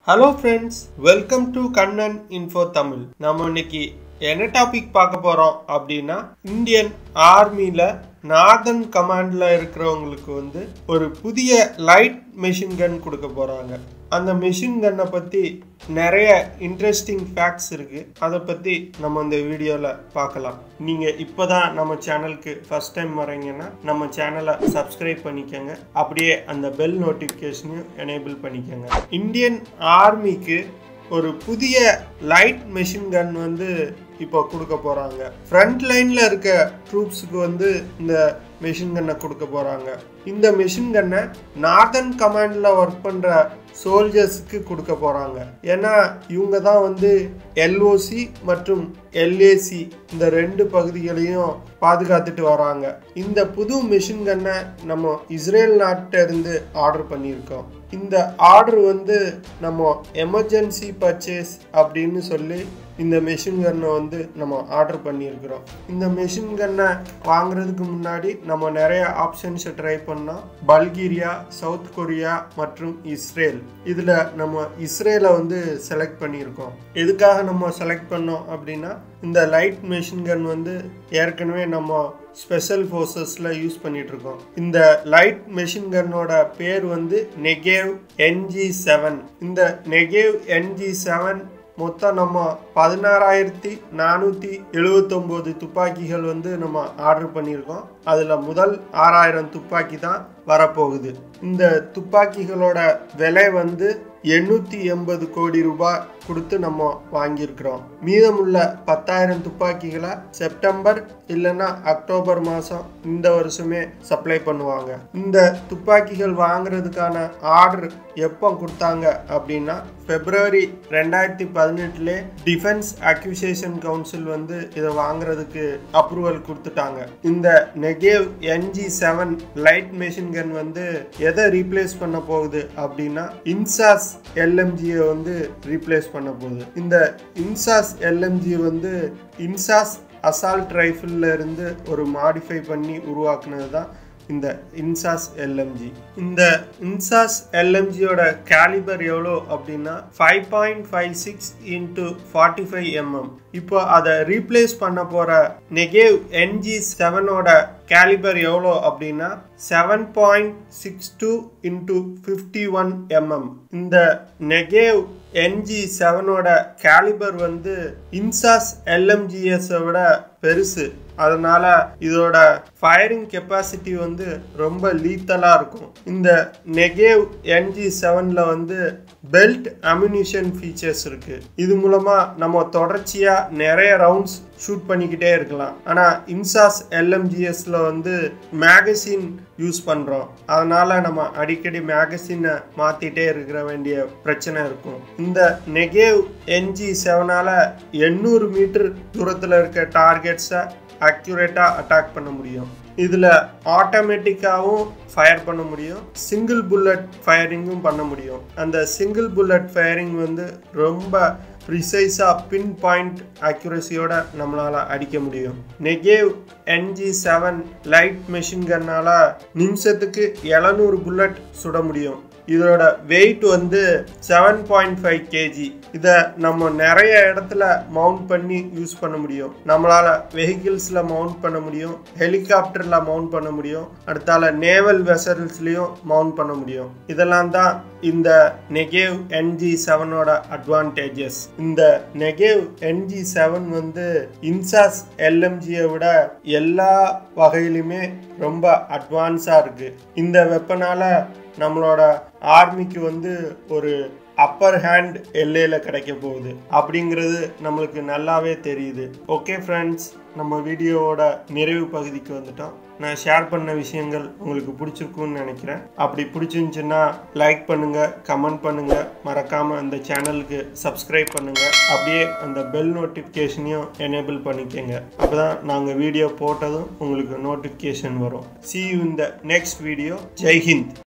hello friends welcome to Kannan info Tamil நம்ம இன்னைக்கு என்ன டாபிக் பார்க்க போறோம் அப்படின்னா இந்தியன் ஆர்மியில் நார்தன் கமாண்டில் இருக்கிறவங்களுக்கு வந்து ஒரு புதிய லைட் மெஷின் கன் கொடுக்க போகிறாங்க அந்த மெஷின் கன்னை பற்றி நிறைய இன்ட்ரெஸ்டிங் ஃபேக்ட்ஸ் இருக்குது அதை பற்றி நம்ம இந்த வீடியோவில் பார்க்கலாம் நீங்கள் இப்போ தான் நம்ம சேனலுக்கு ஃபஸ்ட் டைம் வரீங்கன்னா நம்ம சேனலை சப்ஸ்கிரைப் பண்ணிக்கோங்க அப்படியே அந்த பெல் நோட்டிஃபிகேஷனையும் எனேபிள் பண்ணிக்கோங்க இந்தியன் ஆர்மிக்கு ஒரு புதிய லைட் மெஷின் கன் வந்து இப்போ கொடுக்க போகிறாங்க ஃப்ரண்ட் லைனில் இருக்க ட்ரூப்ஸுக்கு வந்து இந்த மெஷின் கன்னை கொடுக்க போகிறாங்க இந்த மெஷின் கன்னை நார்தன் கமாண்டில் ஒர்க் பண்ணுற சோல்ஜர்ஸுக்கு கொடுக்க போகிறாங்க ஏன்னா இவங்க தான் வந்து எல்ஓசி மற்றும் எல்ஏசி இந்த ரெண்டு பகுதிகளையும் பாதுகாத்துட்டு வராங்க இந்த புது மிஷின் கன்னை நம்ம இஸ்ரேல் நாட்டில இருந்து ஆர்டர் பண்ணியிருக்கோம் இந்த ஆர்டர் வந்து நம்ம எமர்ஜென்சி பர்ச்சேஸ் அப்படின்னு சொல்லி இந்த மெஷின் கன்னை வந்து நம்ம ஆர்டர் பண்ணியிருக்கிறோம் இந்த மெஷின் கன்னை வாங்குறதுக்கு முன்னாடி நம்ம நிறைய ஆப்ஷன்ஸை ட்ரை பண்ணோம் பல்கேரியா சவுத் கொரியா மற்றும் இஸ்ரேல் இதில் நம்ம இஸ்ரேலை வந்து செலக்ட் பண்ணியிருக்கோம் எதுக்காக நம்ம செலக்ட் பண்ணோம் அப்படின்னா இந்த லைட் மெஷின் கன் வந்து ஏற்கனவே நம்ம ஸ்பெஷல் ஃபோர்ஸஸில் யூஸ் பண்ணிட்டு இருக்கோம் இந்த லைட் மெஷின் கன்னோட பேர் வந்து நெகேவ் என்ஜி செவன் இந்த நெகேவ் என்ஜி செவன் மொத்தம் நம்ம பதினாறாயிரத்தி நானூற்றி எழுவத்தொம்போது துப்பாக்கிகள் வந்து நம்ம ஆர்டர் பண்ணியிருக்கோம் அதில் முதல் ஆறாயிரம் துப்பாக்கி தான் வரப்போகுது இந்த துப்பாக்கிகளோட விலை வந்து எண்ணூற்றி எண்பது கோடி ரூபாய் கொடுத்து நம்ம வாங்கியிருக்கிறோம் மீதமுள்ள பத்தாயிரம் துப்பாக்கிகளை செப்டம்பர் இல்லைன்னா அக்டோபர் மாதம் இந்த வருஷமே சப்ளை பண்ணுவாங்க இந்த துப்பாக்கிகள் வாங்குறதுக்கான ஆர்டர் எப்போ கொடுத்தாங்க அப்படின்னா பிப்ரவரி ரெண்டாயிரத்தி பதினெட்டுலே டிஃபென்ஸ் அக்யூசியேஷன் கவுன்சில் வந்து இதை வாங்குறதுக்கு அப்ரூவல் கொடுத்துட்டாங்க இந்த Negev NG seven light machine gun வந்து எதை ரீப்ளேஸ் பண்ண போகுது அப்படின்னா இன்சாஸ் எல்எம்ஜியை வந்து ரீப்ளேஸ் பண்ண போகுது இந்த இன்சாஸ் எல்எம்ஜி வந்து இன்சாஸ் அசால்ட் ரைஃபிள்ல இருந்து ஒரு மாடிஃபை பண்ணி உருவாக்குனது தான் இந்த இன்சாஸ் எல்எம்ஜி இந்த இன்சாஸ் எல்எம்ஜியோட கேலிபர் எவ்வளோ அப்படின்னா five point five six into forty five mm இப்போ அதை ரீப்ளேஸ் பண்ண போகிற நெகேவ் என்ஜி செவனோட கேலிபர் எவ்வளோ அப்படின்னா seven point six two into fifty one mm இந்த நெகேவ் என்ஜி செவனோட கேலிபர் வந்து இன்சாஸ் எல்எம்ஜிஎஸை விட பெருசு அதனால இதோட ஃபயரிங் கெப்பாசிட்டி வந்து ரொம்ப லீத்தலாக இருக்கும் இந்த நெகேவ் என்ஜி செவனில் வந்து பெல்ட் அம்யூனிஷன் ஃபீச்சர்ஸ் இருக்கு இது மூலமாக நம்ம தொடர்ச்சியாக நிறைய ரவுண்ட்ஸ் ஷூட் பண்ணிக்கிட்டே இருக்கலாம் ஆனால் இன்சாஸ் எல்எம்ஜிஎஸ்ல வந்து மேகசின் யூஸ் பண்ணுறோம் அதனால நம்ம அடிக்கடி மேகசினை மாற்றிட்டே இருக்கிற வேண்டிய பிரச்சனை இருக்கும் இந்த நெகேவ் என்ஜி செவனால் எண்ணூறு மீட்டர் தூரத்தில் இருக்க டார்கெட்ஸை அக்யூரேட்டாக அட்டாக் பண்ண முடியும் இதில் ஆட்டோமேட்டிக்காகவும் ஃபயர் பண்ண முடியும் சிங்கிள் புல்லட் ஃபயரிங்கும் பண்ண முடியும் அந்த சிங்கிள் புல்லட் ஃபயரிங் வந்து ரொம்ப ப்ரிசைஸாக பின் பாயிண்ட் அக்யூரஸியோட நம்மளால் அடிக்க முடியும் Negev NG seven light machine கன்னால் நிமிஷத்துக்கு எழுநூறு புல்லட் சுட முடியும் இதோட வெயிட் வந்து செவன் பாயிண்ட் ஃபைவ் கேஜி இதை நம்ம நிறைய இடத்துல மவுண்ட் பண்ணி யூஸ் பண்ண முடியும் நம்மளால் வெஹிக்கிள்ஸில் மவுண்ட் பண்ண முடியும் ஹெலிகாப்டரில் மவுண்ட் பண்ண முடியும் அடுத்தால நேவல் வெசல்ஸ்லேயும் மவுண்ட் பண்ண முடியும் இதெல்லாம் தான் இந்த நெகேவ் என்ஜி செவனோட அட்வான்டேஜஸ் இந்த நெகேவ் என்ஜி செவன் வந்து இன்சாஸ் எல்எம்ஜியை விட எல்லா வகையிலுமே ரொம்ப அட்வான்ஸாக இருக்குது இந்த வெப்பனால் நம்மளோட ஆர்மிக்கு வந்து ஒரு அப்பர் ஹேண்ட் எல்லையில் கிடைக்க போகுது அப்படிங்கிறது நம்மளுக்கு நல்லாவே தெரியுது ஓகே ஃப்ரெண்ட்ஸ் நம்ம வீடியோவோட நிறைவு பகுதிக்கு வந்துட்டோம் நான் ஷேர் பண்ண விஷயங்கள் உங்களுக்கு பிடிச்சிருக்குன்னு நினைக்கிறேன் அப்படி பிடிச்சிருந்துச்சுன்னா லைக் பண்ணுங்கள் கமெண்ட் பண்ணுங்கள் மறக்காமல் அந்த சேனலுக்கு சப்ஸ்கிரைப் பண்ணுங்கள் அப்படியே அந்த பெல் நோட்டிஃபிகேஷனையும் எனேபிள் பண்ணிக்கோங்க அப்போ தான் நாங்கள் வீடியோ போட்டதும் உங்களுக்கு நோட்டிஃபிகேஷன் வரும் சி யூ இந்த நெக்ஸ்ட் வீடியோ ஜெய்ஹிந்த்